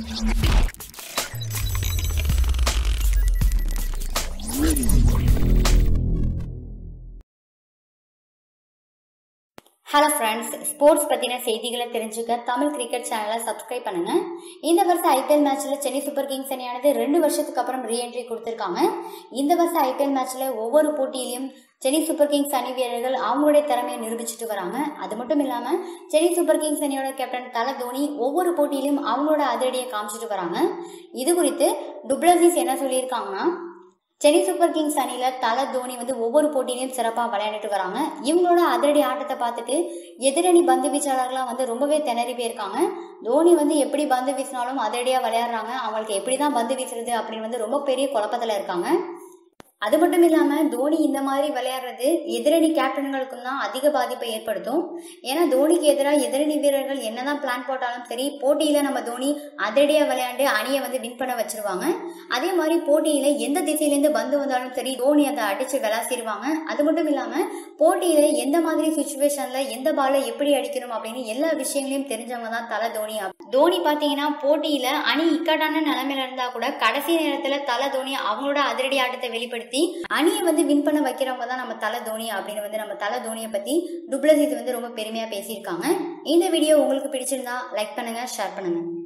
hello friends sports பற்றின செய்திகளை தெரிஞ்சுக்க தமிழ் கிரிக்கெட் சேனலை சப்ஸ்கிரைப் பண்ணுங்க இந்த வருஷம் ஐபிஎல் மேட்ச்சில் சென்னை சூப்பர் கிங்ஸ் அணியானது ரெண்டு வருஷத்துக்கு அப்புறம் ரீஎன்ட்ரி கொடுத்துருக்காங்க இந்த வருஷம் ஐபிஎல் மேட்ச்சில் ஒவ்வொரு போட்டியிலையும் சென்னை சூப்பர் கிங்ஸ் அணி வீரர்கள் அவங்களுடைய திறமையை நிரூபிச்சுட்டு வராங்க அது மட்டும் இல்லாமல் சென்னை சூப்பர் கிங்ஸ் அணியோட கேப்டன் தல தோனி ஒவ்வொரு போட்டியிலும் அவங்களோட அதிரடியை காமிச்சிட்டு வராங்க இது குறித்து டுப்ளசிஸ் என்ன சொல்லியிருக்காங்கன்னா சென்னை சூப்பர் கிங்ஸ் அணியில தல தோனி வந்து ஒவ்வொரு போட்டியிலையும் சிறப்பாக விளையாண்டுட்டு வராங்க இவங்களோட அதிரடி ஆட்டத்தை பார்த்துட்டு எதிரணி பந்து வீச்சாளர்களாக வந்து ரொம்பவே திணறி போயிருக்காங்க தோனி வந்து எப்படி பந்து வீசினாலும் அதிரடியாக விளையாடுறாங்க அவங்களுக்கு எப்படி தான் பந்து வீசுறது அப்படின்னு வந்து ரொம்ப பெரிய குழப்பத்தில் இருக்காங்க அது மட்டும் இல்லாமல் தோனி இந்த மாதிரி விளையாடுறது எதிரணி கேப்டன்களுக்கும் தான் அதிக பாதிப்பை ஏற்படுத்தும் ஏன்னா தோனிக்கு எதிராக எதிரணி வீரர்கள் என்னதான் பிளான் போட்டாலும் சரி போட்டியில் நம்ம தோனி அதிரடியாக விளையாண்டு அணியை வந்து வின் பண்ண வச்சிருவாங்க அதே மாதிரி போட்டியில் எந்த திசையிலேருந்து பந்து வந்தாலும் சரி தோனி அதை அடித்து விளாசிடுவாங்க அது மட்டும் இல்லாமல் போட்டியில் எந்த மாதிரி சுச்சுவேஷனில் எந்த பாலை எப்படி அடிக்கணும் அப்படின்னு எல்லா விஷயங்களையும் தெரிஞ்சவங்க தான் தலை தோனி தோனி பார்த்தீங்கன்னா போட்டியில் அணி இக்கட்டான நிலைமையில இருந்தால் கூட கடைசி நேரத்தில் தலை தோனி அவங்களோட அதிரடி ஆட்டத்தை வெளிப்படுத்தி அணியை வந்து வின் பண்ண வைக்கிறவங்க தான் நம்ம தலை தோனி அப்படின்னு வந்து நம்ம தலை தோனியை பற்றி டுப்ளசிஸ் வந்து ரொம்ப பெருமையாக பேசியிருக்காங்க இந்த வீடியோ உங்களுக்கு பிடிச்சிருந்தா லைக் பண்ணுங்கள் ஷேர் பண்ணுங்கள்